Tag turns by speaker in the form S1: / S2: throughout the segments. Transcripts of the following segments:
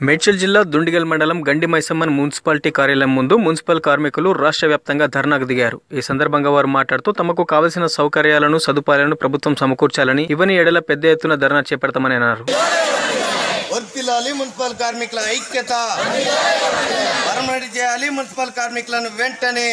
S1: మేడ్చల్ జిల్లా దుండిగల్ మండలం గండి మైసమ్మన్ మున్సిపాలిటీ కార్యాలయం ముందు మున్సిపల్ కార్మికులు రాష్ట్ర వ్యాప్తంగా ధర్నాకు దిగారు ఈ సందర్భంగా వారు మాట్లాడుతూ తమకు కావలసిన సౌకర్యాలను సదుపాయాలను ప్రభుత్వం సమకూర్చాలని ఇవని ఎడల పెద్ద ఎత్తున ధర్నా చేపడతామని అన్నారు
S2: వర్తిల్లాలి మున్సిపల్ కార్మికుల ఐక్యత పర్మనెంట్ చేయాలి మున్సిపల్ కార్మికులను వెంటనే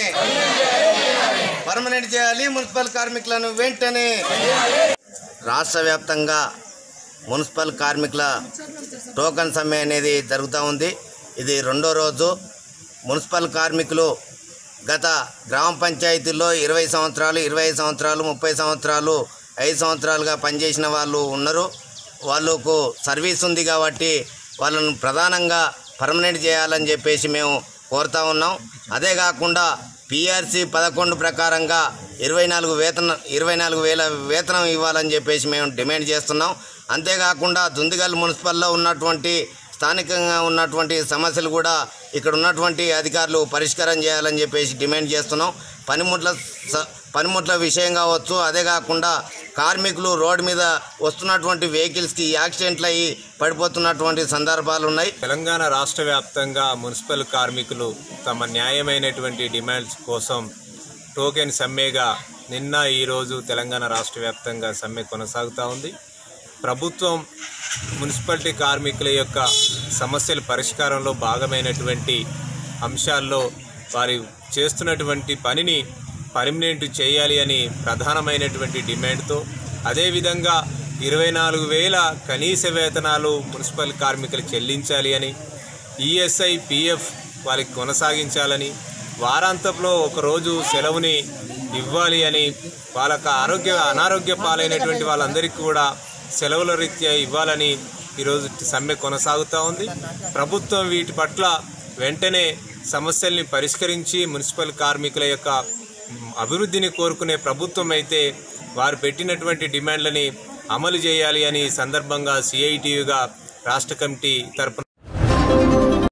S2: పర్మనెంట్ చేయాలి మున్సిపల్ కార్మికులను వెంటనే రాష్ట్ర వ్యాప్తంగా మున్సిపల్ కార్మికుల టోకన్ సమ్మె అనేది జరుగుతూ ఉంది ఇది రెండో రోజు మున్సిపల్ కార్మికులు గత గ్రామ పంచాయతీల్లో ఇరవై సంవత్సరాలు ఇరవై ఐదు సంవత్సరాలు ముప్పై సంవత్సరాలు ఐదు సంవత్సరాలుగా పనిచేసిన వాళ్ళు ఉన్నారు వాళ్ళకు సర్వీస్ ఉంది కాబట్టి వాళ్ళను ప్రధానంగా పర్మనెంట్ చేయాలని చెప్పేసి మేము కోరుతా ఉన్నాం అదే కాకుండా పిఆర్సి పదకొండు ప్రకారంగా ఇరవై నాలుగు వేతన ఇరవై నాలుగు వేల వేతనం ఇవ్వాలని చెప్పేసి మేము డిమాండ్ చేస్తున్నాం అంతేకాకుండా దుందిగల్ మున్సిపల్లో ఉన్నటువంటి స్థానికంగా ఉన్నటువంటి సమస్యలు కూడా ఇక్కడ ఉన్నటువంటి అధికారులు పరిష్కారం చేయాలని చెప్పేసి డిమాండ్ చేస్తున్నాం పనిముట్ల స- పనిముట్ల విషయం కావచ్చు అదే కాకుండా కార్మికులు రోడ్డు మీద వస్తున్నటువంటి వెహికల్స్కి యాక్సిడెంట్లు అయ్యి పడిపోతున్నటువంటి సందర్భాలు ఉన్నాయి
S3: తెలంగాణ రాష్ట్ర వ్యాప్తంగా మున్సిపల్ కార్మికులు తమ న్యాయమైనటువంటి డిమాండ్స్ కోసం టోకెన్ సమ్మెగా నిన్న ఈరోజు తెలంగాణ రాష్ట్ర వ్యాప్తంగా సమ్మె కొనసాగుతూ ఉంది ప్రభుత్వం మున్సిపాలిటీ కార్మికుల యొక్క సమస్యల పరిష్కారంలో భాగమైనటువంటి అంశాల్లో వారి చేస్తున్నటువంటి పనిని పర్మనెంట్ చేయాలి అని ప్రధానమైనటువంటి డిమాండ్తో అదేవిధంగా ఇరవై నాలుగు వేల కనీస వేతనాలు మున్సిపల్ కార్మికులు చెల్లించాలి అని ఈఎస్ఐ పిఎఫ్ వారికి కొనసాగించాలని వారాంతంలో ఒకరోజు సెలవుని ఇవ్వాలి అని వాళ్ళకి ఆరోగ్య అనారోగ్య పాలైనటువంటి వాళ్ళందరికీ కూడా సెలవుల రీత్యా ఇవ్వాలని ఈరోజు సమ్మె కొనసాగుతూ ఉంది ప్రభుత్వం వీటి పట్ల వెంటనే సమస్యల్ని పరిష్కరించి మున్సిపల్ కార్మికుల యొక్క అభివృద్ధిని కోరుకునే ప్రభుత్వం అయితే వారు పెట్టినటువంటి డిమాండ్లని అమలు చేయాలి అని ఈ సందర్భంగా సిఐటియుగా రాష్ట్ర కమిటీ తరపున